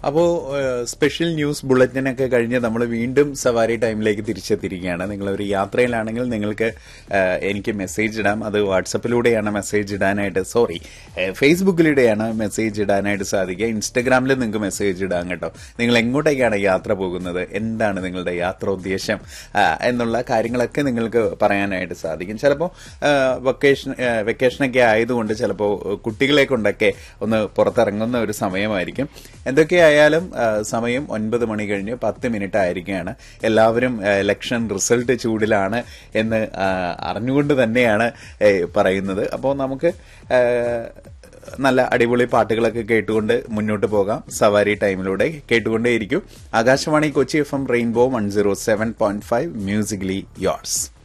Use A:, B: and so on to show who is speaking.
A: അപ്പോൾ special news ബുള്ളറ്റിനൊക്കെ കഴിഞ്ഞ് നമ്മൾ വീണ്ടും സവാരി ടൈമിലേക്ക് തിരിച്ചെത്തിയിരിക്കുകയാണ് നിങ്ങൾ ഒരു യാത്രയിലാണെങ്കിൽ നിങ്ങൾക്ക് ഏഹ്, എനിക്ക് മെസ്സേജ് ഇടാം അത് വാട്സപ്പിലൂടെയാണ് മെസ്സേജ് ഇടാനായിട്ട് സോറി ഫേസ്ബുക്കിലൂടെയാണ് മെസ്സേജ് ഇടാനായിട്ട് സാധിക്കുക ഇൻസ്റ്റഗ്രാമിൽ നിങ്ങൾക്ക് മെസ്സേജ് ഇടാം കേട്ടോ നിങ്ങൾ എങ്ങോട്ടേക്കാണ് യാത്ര പോകുന്നത് എന്താണ് നിങ്ങളുടെ യാത്ര ഉദ്ദേശം ആ, എന്നുള്ള കാര്യങ്ങളൊക്കെ നിങ്ങൾക്ക് പറയാനായിട്ട് സാധിക്കും ചിലപ്പോൾ വെക്കേഷൻ വെക്കേഷനൊക്കെ ആയതുകൊണ്ട് ചിലപ്പോൾ കുട്ടികളെ കൊണ്ടൊക്കെ ഒന്ന് പുറത്തിറങ്ങുന്ന ഒരു സമയമായിരിക്കും എന്തൊക്കെയായാലും ആ, സമയം ഒൻപത് മണി കഴിഞ്ഞ് പത്ത് മിനിറ്റ് ആയിരിക്കുകയാണ് എല്ലാവരും ആ, ഇലക്ഷൻ റിസൾട്ട് ചൂടിലാണ് എന്ന് ആ, അറിഞ്ഞുകൊണ്ട് തന്നെയാണ് ഏ, പറയുന്നത് അപ്പോൾ നമുക്ക് ആ, നല്ല അടിപൊളി പാട്ടുകളൊക്കെ കേട്ടുകൊണ്ട് മുന്നോട്ട് പോകാം സവാരി ടൈമിലൂടെ കേട്ടുകൊണ്ടേയിരിക്കും Akashvani Kochi F M rainbow one zero seven point five musically yours